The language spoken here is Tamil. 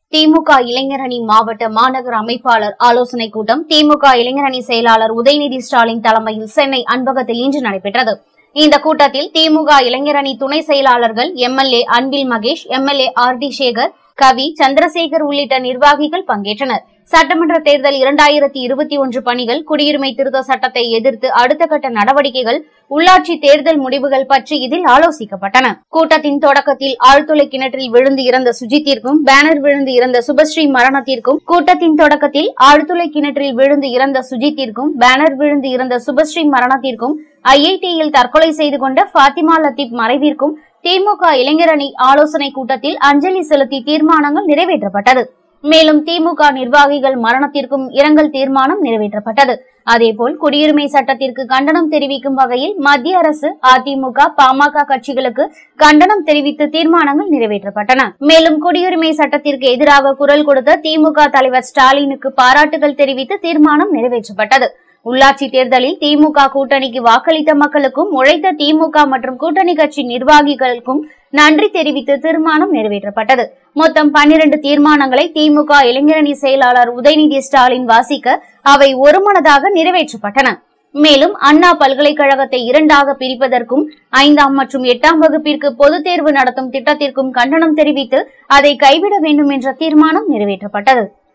திமுக இளைஞரணி மாவட்ட மாநகர அமைப்பாளர் ஆலோசனைக் கூட்டம் திமுக இளைஞரணி செயலாளர் உதயநிதி ஸ்டாலின் தலைமையில் சென்னை அன்பகத்தில் இன்று நடைபெற்றது இந்த கூட்டத்தில் திமுக இளைஞரணி துணை செயலாளர்கள் MLA Anbil Mahesh MLA R D Sekar Kavi Chandrasekar உள்ளிட்ட நிர்வாகிகள் பங்கேற்றனர் சட்டமன்ற தேர்தல் இரண்டாயிரத்தி இருபத்தி ஒன்று பணிகள் குடியுரிமை திருத்த சட்டத்தை எதிர்த்து அடுத்த கட்ட நடவடிக்கைகள் உள்ளாட்சி தேர்தல் முடிவுகள் பற்றி இதில் ஆலோசிக்கப்பட்டன கூட்டத்தின் தொடக்கத்தில் ஆழ்துளை கிணற்றில் விழுந்து இறந்த சுஜித்திற்கும் பேனர் விழுந்து இறந்த சுபஸ்ரீ மரணத்திற்கும் கூட்டத்தின் தொடக்கத்தில் ஆழ்துளை கிணற்றில் விழுந்து இறந்த சுஜித்திற்கும் பேனர் விழுந்து இறந்த சுபஸ்ரீ மரணத்திற்கும் ஐஐடியில் தற்கொலை செய்து கொண்ட பாத்திமா லத்தீப் மறைவிற்கும் திமுக இளைஞரணி ஆலோசனை கூட்டத்தில் அஞ்சலி செலுத்தி தீர்மானங்கள் நிறைவேற்றப்பட்டது மேலும் திமுக நிர்வாகிகள் மரணத்திற்கும் இரங்கல் தீர்மானம் நிறைவேற்றப்பட்டது அதேபோல் குடியுரிமை சட்டத்திற்கு கண்டனம் தெரிவிக்கும் வகையில் மத்திய அரசு அதிமுக பாமக கட்சிகளுக்கு கண்டனம் தெரிவித்து தீர்மானங்கள் நிறைவேற்றப்பட்டன மேலும் குடியுரிமை சட்டத்திற்கு எதிராக குரல் கொடுத்த திமுக தலைவர் ஸ்டாலினுக்கு பாராட்டுகள் தெரிவித்து தீர்மானம் நிறைவேற்றப்பட்டது உள்ளாட்சி தேர்தலில் திமுக கூட்டணிக்கு வாக்களித்த மக்களுக்கும் உழைத்த திமுக மற்றும் கூட்டணி கட்சி நிர்வாகிகளுக்கும் நன்றி தெரிவித்து தீர்மானம் நிறைவேற்றப்பட்டது மொத்தம் பன்னிரண்டு தீர்மானங்களை திமுக இளைஞரணி செயலாளர் உதயநிதி ஸ்டாலின் வாசிக்க அவை ஒருமனதாக நிறைவேற்றப்பட்டன மேலும் அண்ணா பல்கலைக்கழகத்தை இரண்டாக பிரிப்பதற்கும் ஐந்தாம் மற்றும் எட்டாம் வகுப்பிற்கு பொதுத் தேர்வு நடத்தும் திட்டத்திற்கும் கண்டனம் தெரிவித்து அதை கைவிட வேண்டும் என்ற தீர்மானம் நிறைவேற்றப்பட்டது